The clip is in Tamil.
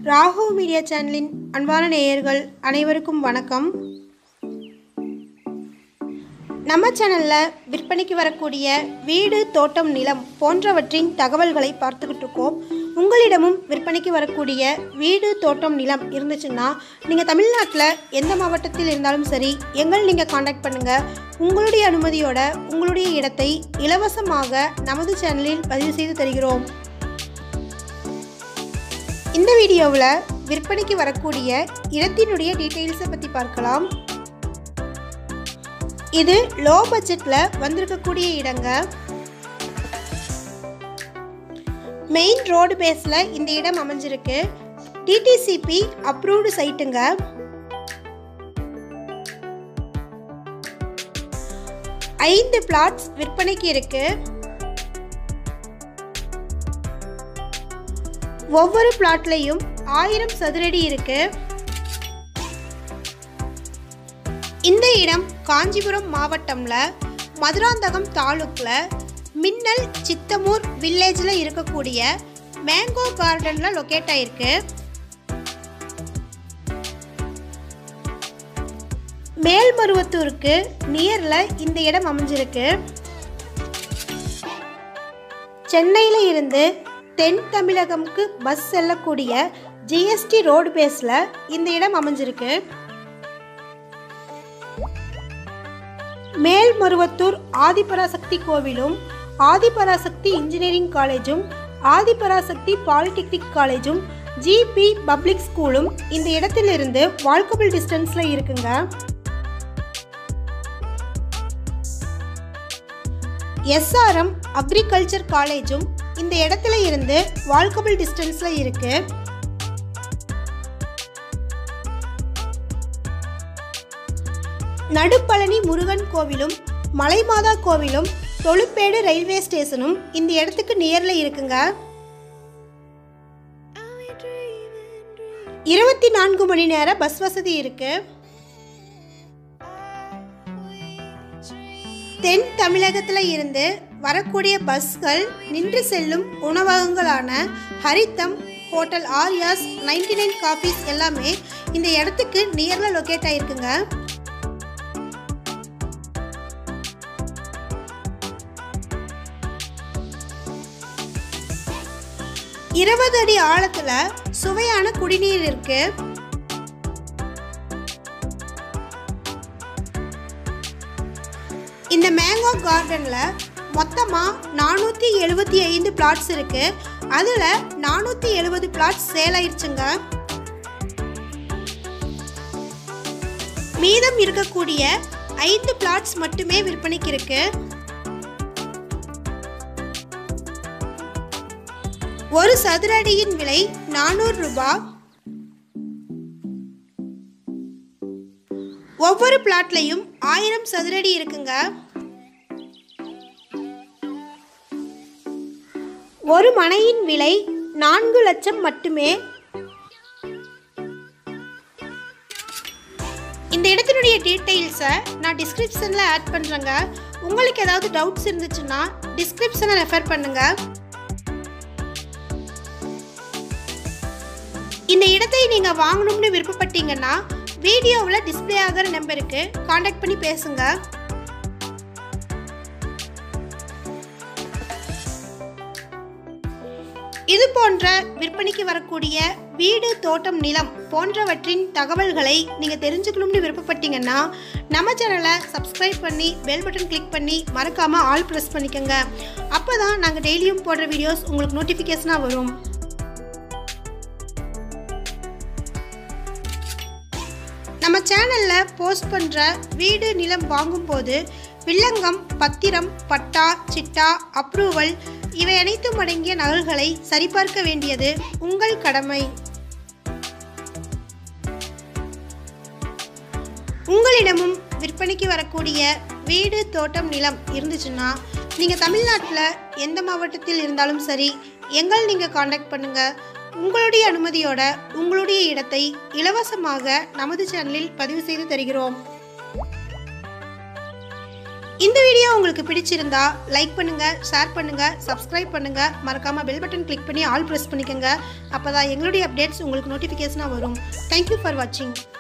ராகு மீடியா சேனலின் அன்பான நேயர்கள் அனைவருக்கும் வணக்கம் நம்ம சேனலில் விற்பனைக்கு வரக்கூடிய வீடு தோட்டம் நிலம் போன்றவற்றின் தகவல்களை பார்த்துக்கிட்டு இருக்கோம் உங்களிடமும் விற்பனைக்கு வரக்கூடிய வீடு தோட்டம் நிலம் இருந்துச்சுன்னா நீங்கள் தமிழ்நாட்டில் எந்த மாவட்டத்தில் இருந்தாலும் சரி எங்கள் நீங்கள் காண்டாக்ட் பண்ணுங்கள் உங்களுடைய அனுமதியோட உங்களுடைய இடத்தை இலவசமாக நமது சேனலில் பதிவு செய்து தருகிறோம் இந்த வீடியோவில் விற்பனைக்கு வரக்கூடிய இடத்தினுடைய டீட்டெயில்ஸை பற்றி பார்க்கலாம் இது லோ பட்ஜெட்டில் வந்திருக்கக்கூடிய இடங்க மெயின் ரோடு பேஸில் இந்த இடம் அமைஞ்சிருக்கு டிடிசிபி அப்ரூவ்டு சைட்டுங்க ஐந்து பிளாட்ஸ் விற்பனைக்கு இருக்கு ஒவ்வொரு பிளாட்லையும் ஆயிரம் சதுரடி இருக்கு இந்த இடம் காஞ்சிபுரம் மாவட்டம்ல மதுராந்தகம் தாலுக்ல மின்னல் சித்தமூர் வில்லேஜில் இருக்கக்கூடிய மேங்கோ கார்டனில் லொக்கேட் ஆயிருக்கு மேல்மருவத்தூருக்கு நியரில் இந்த இடம் அமைஞ்சிருக்கு சென்னையில் இருந்து தென் தமிழகம்க்கு பஸ் செல்லக்கூடிய ஜிஎஸ்டி ரோடு பேஸில் இந்த இடம் அமைஞ்சிருக்கு மேல்மருவத்தூர் ஆதிபராசக்தி கோவிலும் ஆதிபராசக்தி இன்ஜினியரிங் காலேஜும் ஆதிபராசக்தி பாலிடெக்னிக் காலேஜும் ஜிபி பப்ளிக் ஸ்கூலும் இந்த இடத்திலிருந்து வால்கபிள் டிஸ்டன்ஸில் இருக்குங்க எஸ்ஆர்எம் அக்ரிகல்ச்சர் காலேஜும் இந்த இடத்துல இருந்து வால்கபிள் டிஸ்டன்ஸில் இருக்கு நடுப்பழனி முருகன் கோவிலும் மலைமாதா கோவிலும் தொழுப்பேடு ரயில்வே ஸ்டேஷனும் இந்த இடத்துக்கு நியரில் இருக்குங்க இருபத்தி நான்கு மணி நேர பஸ் வசதி இருக்கு தென் தமிழகத்தில் இருந்து வரக்கூடிய பஸ்கள் நின்று செல்லும் உணவகங்களான Haritham hotel Aryas ninety nine coffees எல்லாமே இந்த இடத்துக்கு நியரில் லொக்கேட் ஆயிருக்குங்க இருபது அடி ஆழத்துல சுவையான குடிநீர் இருக்கு இந்த மேங்கோ கார்டன்ல மொத்தமா நானூத்தி எழுபத்தி ஐந்து பிளாட்ஸ் இருக்கு அதுல நானூத்தி எழுபது பிளாட்ஸ் சேல் ஆயிருச்சுங்க மீதம் இருக்கக்கூடிய ஐந்து பிளாட்ஸ் மட்டுமே விற்பனைக்கு இருக்கு ஒரு சதுர அடியின் விலை நானூறு ரூபாய் ஒவ்வொரு பிளாட்லையும் ஆயிரம் சதுரடி இருக்குங்க ஒரு மனையின் விலை நான்கு லட்சம் மட்டுமே இந்த இடத்தினுடைய டீட்டெயில்ஸை நான் டிஸ்கிரிப்ஷனில் ஆட் பண்ணுறேங்க உங்களுக்கு ஏதாவது டவுட்ஸ் இருந்துச்சுன்னா டிஸ்கிரிப்ஷனை ரெஃபர் பண்ணுங்கள் இந்த இடத்தை நீங்கள் வாங்கணும்னு விருப்பப்பட்டீங்கன்னா வீடியோவில் டிஸ்பிளே ஆகிற நம்பருக்கு காண்டாக்ட் பண்ணி பேசுங்க இது போன்ற விற்பனைக்கு வரக்கூடிய வீடு தோட்டம் நிலம் போன்றவற்றின் தகவல்களை நீங்கள் தெரிஞ்சுக்கணும்னு விருப்பப்பட்டீங்கன்னா நம்ம சேனலை சப்ஸ்கிரைப் பண்ணி பெல் பட்டன் கிளிக் பண்ணி மறக்காமல் ஆல் ப்ரெஸ் பண்ணிக்கோங்க அப்போ தான் நாங்கள் டெய்லியும் போடுற வீடியோஸ் உங்களுக்கு நோட்டிஃபிகேஷனாக வரும் நம்ம சேனலில் போஸ்ட் பண்ணுற வீடு நிலம் வாங்கும்போது வில்லங்கம் பத்திரம் பட்டா சிட்டா அப்ரூவல் இவை அனைத்தும் அடங்கிய நகல்களை சரிபார்க்க வேண்டியது உங்கள் கடமை உங்களிடமும் விற்பனைக்கு வரக்கூடிய வீடு தோட்டம் நிலம் இருந்துச்சுன்னா நீங்கள் தமிழ்நாட்டில் எந்த மாவட்டத்தில் இருந்தாலும் சரி எங்கள் நீங்கள் காண்டாக்ட் பண்ணுங்கள் உங்களுடைய அனுமதியோட உங்களுடைய இடத்தை இலவசமாக நமது சேனலில் பதிவு செய்து தருகிறோம் இந்த வீடியோ உங்களுக்கு பிடிச்சிருந்தா லைக் பண்ணுங்க ஷேர் பண்ணுங்க சப்ஸ்கிரைப் பண்ணுங்க மறக்காம பெல் பட்டன் கிளிக் பண்ணி ஆல் ப்ரெஸ் பண்ணிக்கோங்க அப்பதான் எங்களுடைய அப்டேட்ஸ் உங்களுக்கு நோட்டிஃபிகேஷனாக வரும் தேங்க்யூ ஃபார் வாட்சிங்